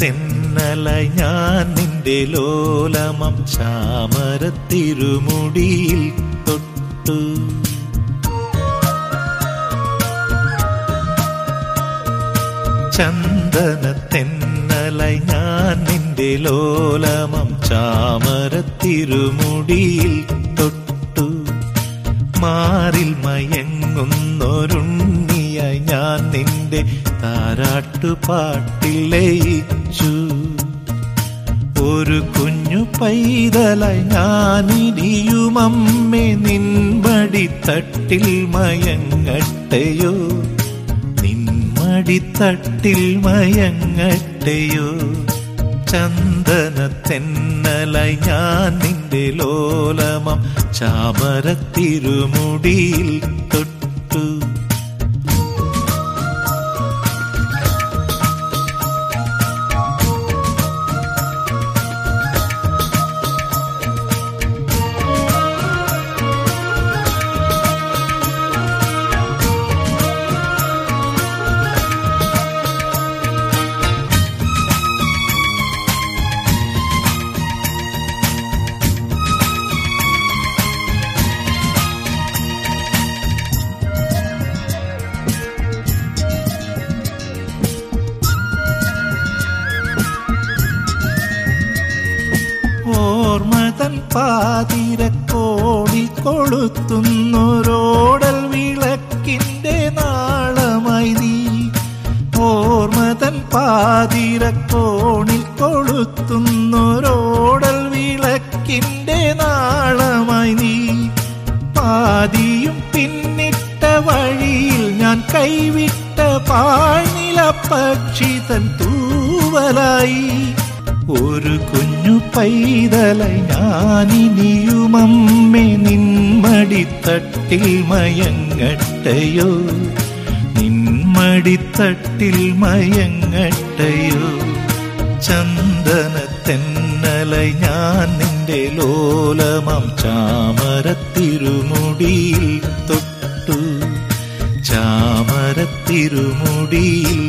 ചന്ദനത്തെന്നലായി ഞാൻ നിന്റെ ലോലമം ചാമരത്തിരുമുടിയിൽ തൊട്ടു ചന്ദനത്തെന്നലായി ഞാൻ നിന്റെ ലോലമം ചാമരത്തിരുമുടിയിൽ തൊട്ടു മാറിൽ മയങ്ങുന്നൊരുണ്ണിയായി ഞാൻ നിന്റെ താരാട്ടുപാട്ടിൽ ലയിച്ചു ഒരു കുഞ്ഞു പൈതലായി ഞാനിടിയുമമ്മേ നിൻമടിത്തട്ടിൽ മയങ്ങട്ടെയോ നിൻമടിത്തട്ടിൽ മയങ്ങട്ടെയോ ചന്ദനത്തെന്നലായി ഞാൻ നിന്റെ ലോലമം ചാമരത്തിരുമുടിയിൽ തൊട്ടു ഓർമ്മതൻ പാതിരക്കോടിൽ കൊളുത്തുന്നൊരോടൽ വിളക്കിന്റെ നാളമായി നീ ഓർമ്മതൻ പാതിരക്കോണിൽ കൊളുത്തുന്നൊരോടൽ വിളക്കിന്റെ നാളമായി നീ പാതിയും പിന്നിട്ട വഴിയിൽ ഞാൻ കൈവിട്ട പാഴ്നില പക്ഷിതൻ തൂവലായി ഒരു കുഞ്ഞു പൈതലായി ഞാനിനിയുമമ്മേ നിൻമടിത്തട്ടിൽ മയങ്ങട്ടയോ നിൻമടിത്തട്ടിൽ മയങ്ങട്ടയോ ചന്ദനത്തെന്നലായി ഞാൻ നിന്റെ ലോലമം ചാമരത്തിരുമുടിയിൽ തൊട്ടു ചാമരത്തിരുമുടിയിൽ